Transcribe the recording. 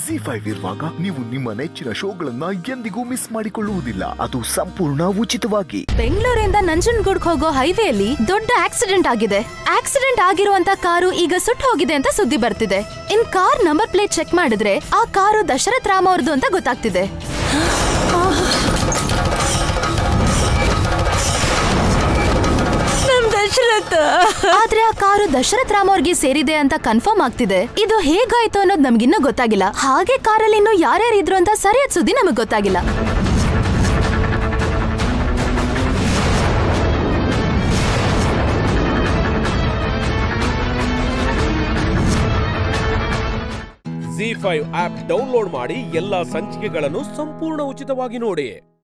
G five ಇರುವಾಗ ನೀವು ನಿಮ್ಮ ನೆಚ್ಚಿನ ಶೋಗಳನ್ನ ಎಂದಿಗೂ ಮಿಸ್ ಮಾಡಿಕೊಳ್ಳುವುದಿಲ್ಲ ಅದು ಸಂಪೂರ್ಣ ಉಚಿತವಾಗಿ ಬೆಂಗಳೂರಿಂದ ನಂಜನಗೂಡ್ಗೆ ಹೋಗೋ ಹೈವೇಲಿ ದೊಡ್ಡ ಆಕ್ಸಿಡೆಂಟ್ ಆಗಿದೆ ಆಕ್ಸಿಡೆಂಟ್ ಆಗಿರುವಂತ ಕಾರು ಈಗ ಸುಟ್ಟು ಹೋಗಿದೆ ಅಂತ ಸುದ್ದಿ ಬರ್ತಿದೆ in car number plate check ಮಾಡಿದ್ರೆ ಆ ಕಾರು ದಶರಥ್ ರಾಮ್ ಅವ್ರದ್ದು ಅಂತ ಗೊತ್ತಾಗ್ತಿದೆ ನಮ್ ದಶರಥ ಆದ್ರೆ ಆ ಕಾರು ದಶರಥ್ ರಾಮ್ ಅವ್ರಿಗೆ ಸೇರಿದೆ ಅಂತ ಕನ್ಫರ್ಮ್ ಆಗ್ತಿದೆ ಇದು ಹೇಗಾಯ್ತು ಅನ್ನೋದು ನಮ್ಗಿನ್ನೂ ಗೊತ್ತಾಗಿಲ್ಲ ಹಾಗೆ ಕಾರಲ್ಲಿ ಇನ್ನು ಯಾರ್ಯಾರು ಇದ್ರು ಅಂತ ಸರಿಯಾದ ಸುದ್ದಿ ನಮಗ್ ಗೊತ್ತಾಗಿಲ್ಲ ಜಿ ಫೈವ್ ಆಪ್ ಡೌನ್ಲೋಡ್ ಮಾಡಿ ಎಲ್ಲಾ ಸಂಚಿಕೆಗಳನ್ನು ಸಂಪೂರ್ಣ ಉಚಿತವಾಗಿ ನೋಡಿ